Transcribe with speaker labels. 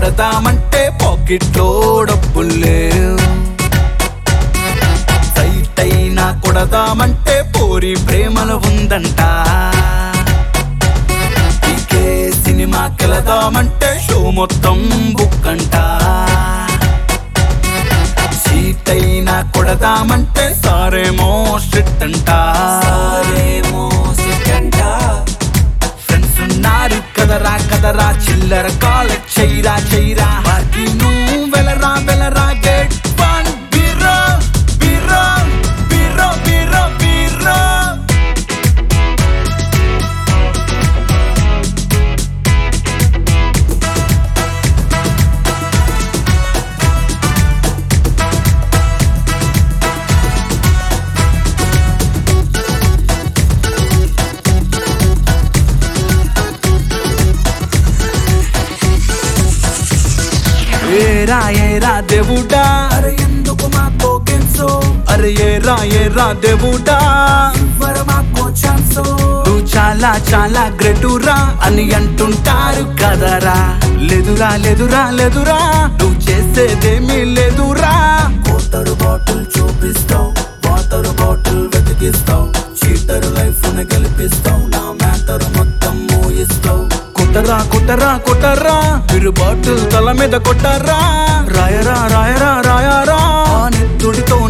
Speaker 1: కొడదామంటే పాకెట్లో డబ్బులే సైట్ అయినా కొడదామంటే పోరి ప్రేమలో ఉందంట పీకే సినిమాకెళదామంటే షో మొత్తం బుక్ అంట సీట్ అయినా కొడదామంటే సారేమో స్ట్రిక్ట్ అంట
Speaker 2: సారేమో సిట్టంట
Speaker 1: ఫ్రెండ్స్ ఉన్నారు కదరా కదరా చిల్లర కాల చైరా చైరా వారికి నువ్వు వెలరా వెలరా గెట్ వన్ బిరో బిరో బిరో బిరో బిరో ఏరా ఏరా దేవుడా
Speaker 2: అరే ఎందుకు మాకో గెంసో
Speaker 1: అరే ఏరా ఏరా దేవుడా
Speaker 2: ఇవ్వరు మాకో ఛాన్సో
Speaker 1: నువ్వు చాలా చాలా గ్రేటురా అని అంటుంటారు కదరా లేదురా లేదురా లేదురా నువ్వు చేసేదేమీ లేదురా
Speaker 2: కోతరు బాటిల్ చూపిస్తావు వాటర్ బాటిల్ వెతికిస్తావు చీటర్ లైఫ్ ని గెలిపిస్తావు నా మ్యాటర్ మొత్తం మోయిస్తావు
Speaker 1: కొట్టరా కొట్టరా కొట్టరా మీరు బాటిల్ తల మీద కొట్టరా రాయరా రాయరా రాయరా ఆ నెత్తుడితో